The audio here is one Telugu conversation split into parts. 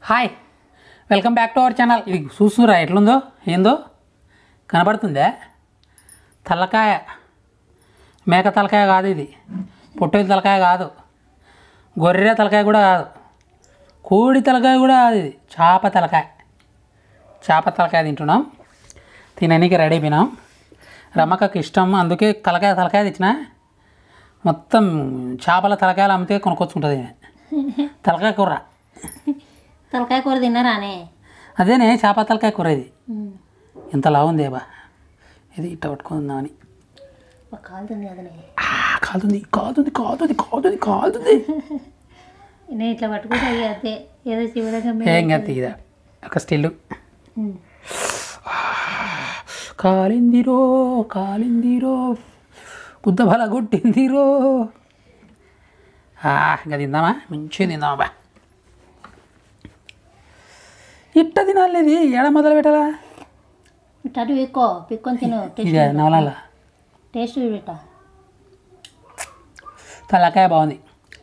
Hi welcome back to our channel ఇది చూస్తురా ఎట్లుందో ఏందో కనబడుతుందా తలకాయ మేక తలకాయ కాదు ఇది పొట్టేలు తలకాయ కాదు గొర్రె తలకాయ కూడా కాదు కోడి తలకాయ కూడా కాదు ఇది చేప తలకాయ చేప తలకాయ తింటున్నాం తినడానికి రెడీ అయిపోయినాం రమ్మకకి ఇష్టం అందుకే తలకాయ తలకాయ తెచ్చిన మొత్తం చేపల తలకాయలు అమ్మితే కొనుక్కొచ్చుకుంటుంది ఈమె. తలకాయ కూర తలకాయ కూర తిన్నారానే అదేనే చేప తలకాయ కూర ఇది ఎంత లావుంది బా ఇది ఇట్ట పట్టుకుందామని ఒక కాలుతుంది కదనే ఆ, కాలుతుంది కాలుతుంది కాలుతుంది కాలుతుంది కాలుతుంది నేను ఇట్లా పట్టుకుంటే అయ్యి అదే ఏదో శివరంగం ఏం కాదు ఇదా ఒక స్టిల్ కాలిందిరో కాలిందిరో గుద్ద బల కొట్టిందిరో ఆ, ఇంకా తిందామా మంచిగా తిందామా బా ఇట్ట తినాలి ఇది ఏడ మొదలు పెట్టాలా ఇటు పిక్కో పిక్కొని తిను ఇది నవలాల టేస్ట్ పెట్ట తలకాయ బాగుంది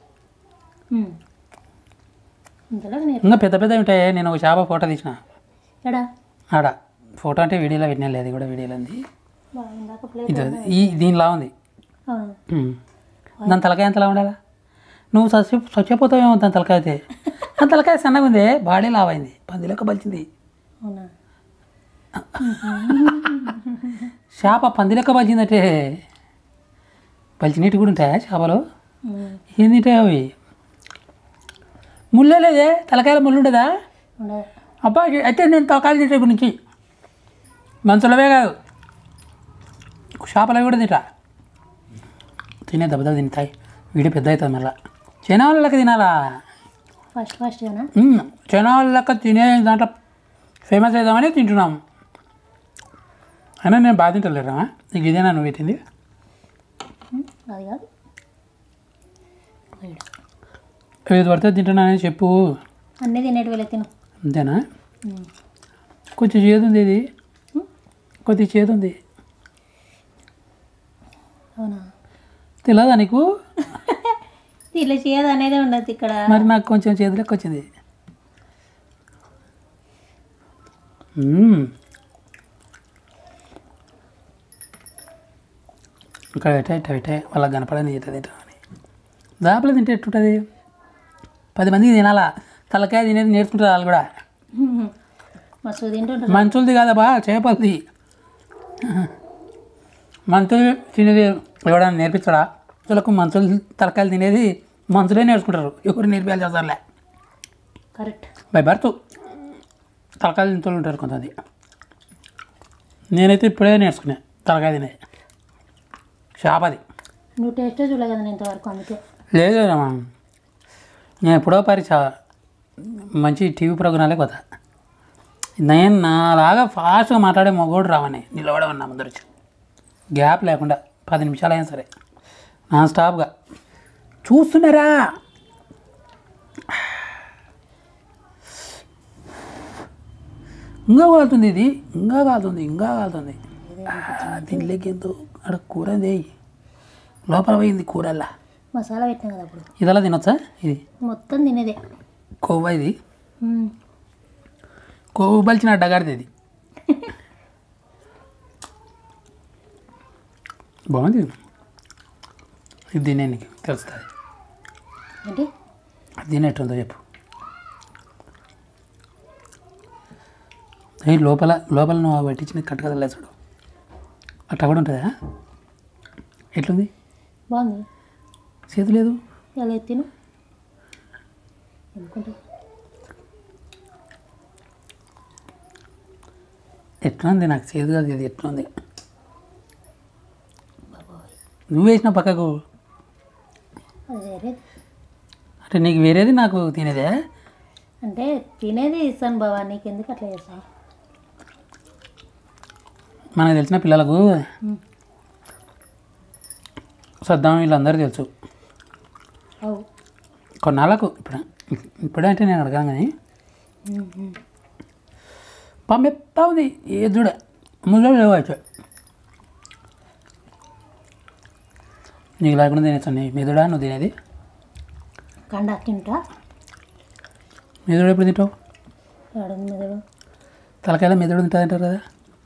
ఇంతలో నేను ఇంకా పెద్ద పెద్ద ఉంటాయి నేను ఒక చేప ఫోటో తీసిన ఎడా ఆడ ఫోటో అంటే వీడియోలో పెట్టినా లేదు ఇది కూడా వీడియోలో ఉంది ఇందాక ప్లేట్ ఇది ఈ దీనిలా ఉంది అవును ఉమ్. దాని తలకాయ ఎంతలా ఉండాలా నువ్వు చచ్చి చచ్చిపోతావేమో దాని తలకాయ అయితే దాని తలకాయ సన్నగా ఉంది బాడీ లావైంది పంది లెక్క బలిచింది అవునా చేప పంది లెక్క బలిచిందంటే బలిచినట్టు కూడా ఉంటాయా చేపలు ఉమ్. ఏందింటే అవి ముళ్ళే లేదే తలకాయల ముళ్ళు ఉండదా ఉండదు అబ్బా అయితే నేను తలకాయలు తింటా ఇప్పటి నుంచి మంచులవే కాదు చేపలవి కూడా తింటా తినే దెబ్బ దెబ్బ తింటాయి వీడియో పెద్ద అవుతుంది మళ్ళా చైనా వాళ్ళ లెక్క తినాలా ఫస్ట్ ఫస్ట్ ఏనా మ్మ్. చైనా వాళ్ళ లెక్క తినే దాంట్లో ఫేమస్ అవుదామని తింటున్నాం అయినా నేను బాగా తింటలేరా నీకు ఇదేనా నువ్వు పెట్టింది అది కాదు ఏది పడితే తింటున్నానని చెప్పు అన్నీ తినేటి వెళ్ళి తిను అంతేనా ఉమ్. కొంచెం చేదుంది ఇది కొద్ది చేదుంది అవునా తెలియదా నీకు ఇలా చేయదు అనేది ఉండదు ఇక్కడ మరి నాకు కొంచెం చేతులకు వచ్చింది మ్మ్. ఇక్కడ పెట్టే ఇట్ట పెట్టే వాళ్ళకి కనపడని ఇట్ట తింటామని దాపలో తింటే ఎట్టుంటుంది పది మందికి తినాలా తలకాయ తినేది నేర్చుకుంటారు వాళ్ళు కూడా మస్తు తింటుంటారు మంచులది కాదబ్బా చేపలది మంచులు తినేది ఎవడన్నా నేర్పించడా వీళ్ళకు మంచులు తలకాయలు తినేది మంచులే నేర్చుకుంటారు ఎవరు నేర్పించాలి చేస్తారులే కరెక్ట్ బై బర్త్ తలకాయలు తింటూ ఉంటారు కొంతమంది నేనైతే ఇప్పుడే నేర్చుకున్నా తలకాయ తినేది చేపది నువ్వు టేస్టే చూడలే కదా నేను ఇంతవరకు అందుకే లేదు రమ్మా నేను ఎప్పుడో పరిచ మంచి టీవీ ప్రోగ్రాంలే పోతా నేను నాలాగా ఫాస్ట్గా మాట్లాడే మగోడు రావని నిలబడే ఉన్నా ముందర వచ్చి గ్యాప్ లేకుండా పది నిమిషాలు అయినా సరే నాన్ స్టాప్గా చూస్తున్నారా ఇంకా కాలుతుంది ఇది ఇంకా కాలుతుంది ఇంకా కాలుతుంది దీనిలోకి ఎంతో అక్కడ కూర వేయి లోపల పోయింది కూరల్లా మసాలా పెట్టినా కదా అప్పుడు ఇదలా తినొచ్చా ఇది మొత్తం తినేదే కొవ్వ ఇది ఉమ్. కొవ్వు బలిచిన అడ్డగాడిది ఇది బాగుంది ఇది తినే నీకు తెలుస్తుంది ఏంటి అది తినేట్టుందో చెప్పు ఏ లోపల లోపల నువ్వు పట్టించిన కట్టకదలే చూడు అట్లా కూడా ఉంటుందా ఎట్లుంది బాగుంది చేతి లేదు ఎలా తిను అనుకుంటా ఎట్లుంది నాకు చేదు కాదు ఇది ఎట్లుంది నువ్వు వేసిన పక్కకు అది వేరే అంటే నీకు వేరేది నాకు తినేదే అంటే తినేది ఇస్తాను బావా నీకు ఎందుకు అట్లా చేస్తావు మనకు తెలిసిన పిల్లలకు ఉమ్. సద్దాం వీళ్ళందరూ తెలుసు అవు కొన్నాళ్ళకు ఇప్పుడు ఇప్పుడే అంటే నేను అడగాను కానీ ఉమ్, ఉమ్. పంపెత్తా ఉంది ఏ చూడ ముళ్ళు లేవచ్చు నీకు లేకుండా తినేస్తాను నీ మెదుడా నువ్వు తినేది కండ తింటా మెదుడు ఎప్పుడు తింటావు ఆడుంది మెదడు తలకాయలో మెదడు ఉంటుందంటారు కదా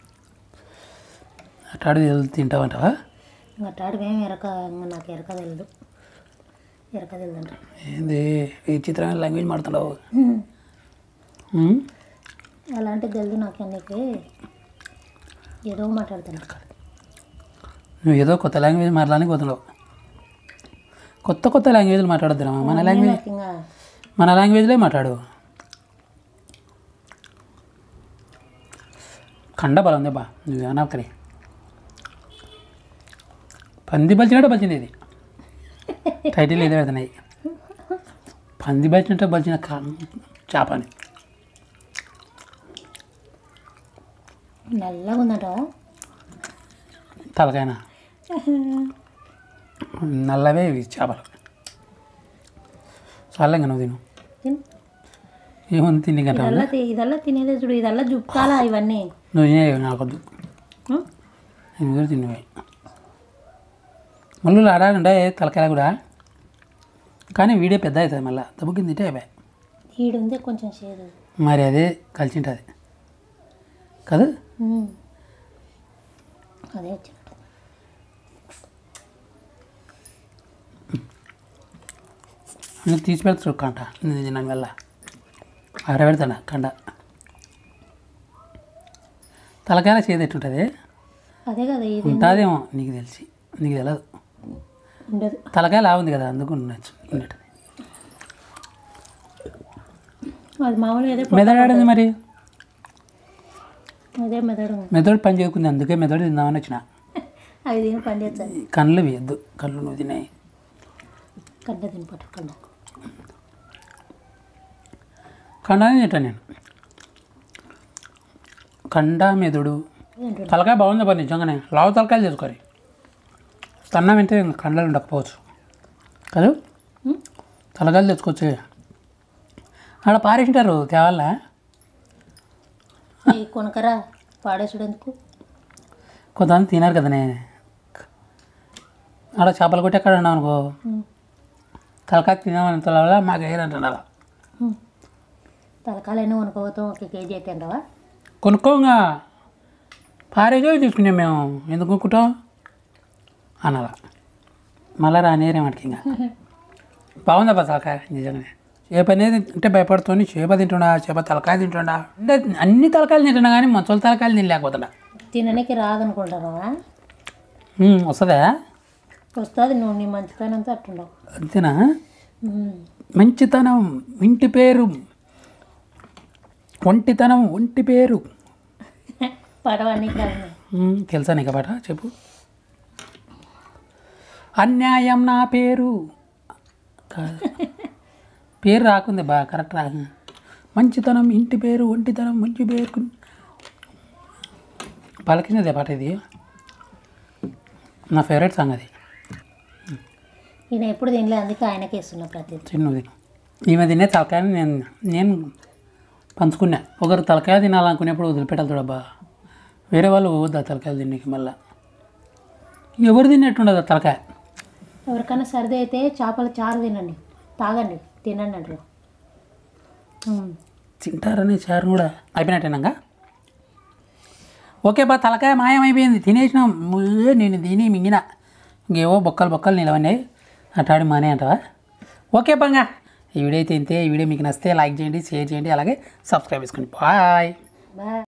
అటాడు తింటావంటావా ఇంకా అట్టాడికేం ఎరక ఇంకా నాకు ఎరక తెలియదు ఎరక తెలియదంట ఏంది ఈ చిత్రమైన లాంగ్వేజ్ మాడుతున్నావు ఉమ్? అలాంటిది తెలియదు నాకు అన్నికి ఏదో మాట్లాడుతున్నా నువ్వు ఏదో కొత్త లాంగ్వేజ్ మాట్లాడానికి పోతున్నావు కొత్త కొత్త లాంగ్వేజ్లు మాట్లాడద్దురా మన లాంగ్వేజ్ నాకు ఇంకా మన లాంగ్వేజ్లే మాట్లాడు కండ బలం ఉంది బా నువ్వు అనవకరి పంది బలిచినట్టు బలిచింది ఇది టైటిల్ ఇదే పెడుతున్నాయి పంది బలిచినట్టు బలిచిన కా- చేప అని నల్లగా ఉందంట తలకాయన నల్లవే ఇవి చేపలు చాలా ఇంకా నువ్వు తిను తిను. ఏముంది తిని గంట ఇదల్లా తి- ఇదల్లా తినేదే చూడు ఇదల్లా జుప్పాలా ఇవన్నీ నువ్వు తినే నాకొద్దు ఉం? ఎందుకు తిన్నవి ముళ్ళు ఆడాలంటే తలకాయ కూడా కానీ వీడియో పెద్ద అవుతుంది మళ్ళీ దెబ్బ కింద తింటే అయిపోయాయి ఈడుందే కొంచెం చేదు మరి అదే కలిసి ఉంటుంది కదా ఉం. అదే వచ్చినట్టు నువ్వు తీసి పెడతాడు కంట నేను తిన్నాను వల్ల ఆరబెడతాను కండ తలకాయ చేదు ఎట్టుంటుంది అదే కదా ఇది ఉంటుందేమో నీకు తెలిసి నీకు తెలియదు ఉండదు తలకాయ లా ఉంది కదా అందుకు ఉండొచ్చు ఉన్నట్టు అది మామూలుగా అదే మెదడాడింది మరి అదే మెదడు మెదడు పని చేయకుంది అందుకే మెదడు తిందామని వచ్చిన అవి తిని పని చేస్తుంది కళ్ళు వేయద్దు కళ్ళు నువ్వు తినాయి కడ్డ తిని పట్టు కడ్డ కండానే తింటాను నేను కండ మెదడు తింటున్నా తలకాయ బాగుంది పని నిజంగానే లావు తలకాయలు చేసుకోరి సన్నం వింటే ఇంకా కండలు ఉండకపోవచ్చు కదా ఉం? తలకాయలు తెచ్చుకోవచ్చు ఆడ పారేసింటారు తేవాలా ఈ కొనకరా పాడేసుడు ఎందుకు కొంతమంది తినారు కదనే ఆడ చేపలు కొట్టి ఎక్కడ ఉన్నాం అనుకో ఉం. తలకాయ తినామని వల్ల మాకు వేయరంటున్నారు ఉం. తలకాయలన్నీ కొనుక్కోపోతాం ఒక కేజీ అయితే అంటావా కొనుక్కోగా పారేజో తీసుకున్నాం మేము ఎందుకు కొనుక్కుంటాం అనాల మళ్ళా రానేరేమటికి ఇంకా బాగుందా బా తలకాయ నిజంగానే చేప అనేది అంటే భయపడుతుంది చేప తింటున్నా చేప తలకాయ తింటుండా అంటే అన్ని తలకాయలు తింటున్నా కానీ మంచుల తలకాయలు తినలేకపోతున్నా తినడానికి రాదనుకుంటున్నావా ఉమ్, వస్తుందా వస్తుంది నువ్వు నీ మంచితనంతో అట్టుండవు అంతేనా ఉం. మంచితనం ఇంటి పేరు ఒంటితనం ఒంటి పేరు పడవన్నీ కాదు ఉమ్, తెలుసా నీకు పాట చెప్పు అన్యాయం నా పేరు కాదు. పేరు రాకుంది బా కరెక్ట్ రా మంచితనం ఇంటి పేరు ఒంటితనం మంచి పేరు పలికినదే పాట ఇది నా ఫేవరెట్ సాంగ్ అది ఈయన ఎప్పుడు తినలే అందుకే ఆయనకి ఇస్తున్నా ప్రతి చిన్నది ఈమె తినే తలకాయని నేను నేను పంచుకున్నా ఒకరు తలకాయ తినాలనుకునేప్పుడు వదిలిపెట్టాలి చూడబ్బా వేరే వాళ్ళు పోవద్దు ఆ తలకాయలు తినేకి మళ్ళా ఎవరు తిన్నట్టుండదు ఆ తలకాయ ఎవరికైనా సర్ది అయితే చేపల చారు తినండి తాగండి తినండి అంటారు ఉం. తింటారనే చారు కూడా అయిపోయినట్టేనాక ఓకే బా తలకాయ మాయమైపోయింది తినేసినాం ముయ్యే నేను తిని మింగిన ఇంకేవో బొక్కలు బొక్కలు నిలవన్నాయి అటాడి మానే అంటావా ఓకే పంగా ఈ వీడియో అయితే ఇంతే ఈ వీడియో మీకు నచ్చితే లైక్ చేయండి షేర్ చేయండి అలాగే సబ్స్క్రైబ్ చేసుకోండి బాయ్ బాయ్